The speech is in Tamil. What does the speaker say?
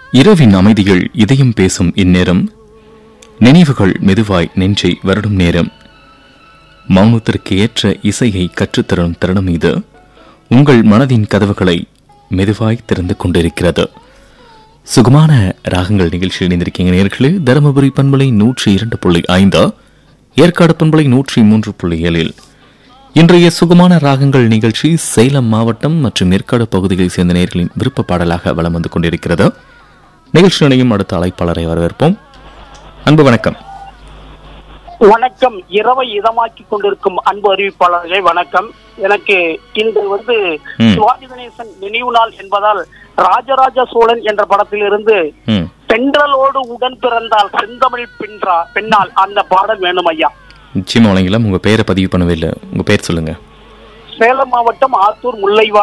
இரவின் அமைதியில் இதயம் பேசும் இந்நேரம் நினைவுகள் மெதுவாய் நெஞ்சை வருடும் நேரம் மௌனத்திற்கு ஏற்ற இசையை கற்றுத்தரும் தருணம் இது உங்கள் மனதின் கதவுகளை மெதுவாய் திறந்து கொண்டிருக்கிறது சுகமான ராகங்கள் நிகழ்ச்சியில் இணைந்திருக்கீங்க நேர்களே தருமபுரி பண்பலை நூற்றி இரண்டு புள்ளி ஐந்து ஏற்காடு பண்பலை நூற்றி மூன்று புள்ளி ஏழில் இன்றைய சுகமான ராகங்கள் நிகழ்ச்சி சேலம் மாவட்டம் மற்றும் ஏற்காடு பகுதிகளை சேர்ந்த நேர்களின் விருப்ப பாடலாக வலம் வந்து கொண்டிருக்கிறது நிகழ்ச்சி நிலையும் அடுத்த அழைப்பாளரை வரவேற்போம் அன்பு வணக்கம் வணக்கம் இரவை இதமாக்கி கொண்டிருக்கும் அன்பு அறிவிப்பாளர்களே வணக்கம் எனக்கு இன்று வந்து ம். சிவாஜி கணேசன் நினைவு நாள் என்பதால் ராஜராஜ சோழன் என்ற படத்திலிருந்து ம் தென்றலோடு உடன் பிறந்தால் செந்தமிழ் பெண்றா பெண்ணால் அந்த பாடல் வேணும் ஐயா நிச்சயமா வழங்கலாம் உங்க பெயரை பதிவு பண்ணவே இல்லை உங்க பெயர் சொல்லுங்க சேலம் மாவட்டம் ஆத்தூர் முல்லைவா